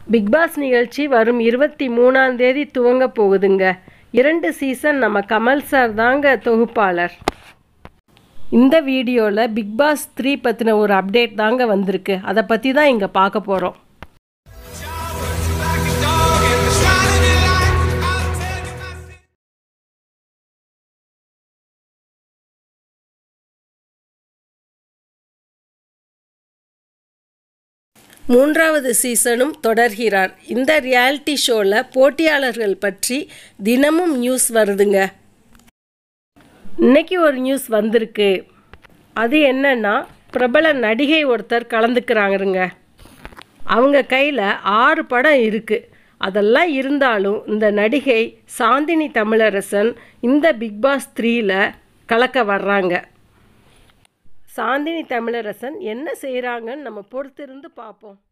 Big pass நிகழ்ச்சி வரும் இருபத்தி மூணாம் தேதி துவங்க போகுதுங்க இரண்டு சீசன் நம்ம கமல் சார் தாங்க தொகுப்பாளர் இந்த வீடியோவில் பிக் பாஸ் த்ரீ பற்றின ஒரு அப்டேட் தாங்க வந்திருக்கு அதை பற்றி தான் இங்கே பார்க்க போகிறோம் like a dog and the shining in light. I'll tell you my secret. மூன்றாவது சீசனும் தொடர்கிறார் இந்த ரியாலிட்டி ஷோவில் போட்டியாளர்கள் பற்றி தினமும் நியூஸ் வருதுங்க இன்னைக்கு ஒரு நியூஸ் வந்திருக்கு அது என்னன்னா பிரபல நடிகை ஒருத்தர் கலந்துக்கிறாங்கங்க அவங்க கையில் ஆறு படம் இருக்குது அதெல்லாம் இருந்தாலும் இந்த நடிகை சாந்தினி தமிழரசன் இந்த பிக் பாஸ் த்ரீயில் கலக்க வர்றாங்க சாந்தினி தமிழரசன் என்ன செய்கிறாங்கன்னு நம்ம பொறுத்திருந்து பார்ப்போம்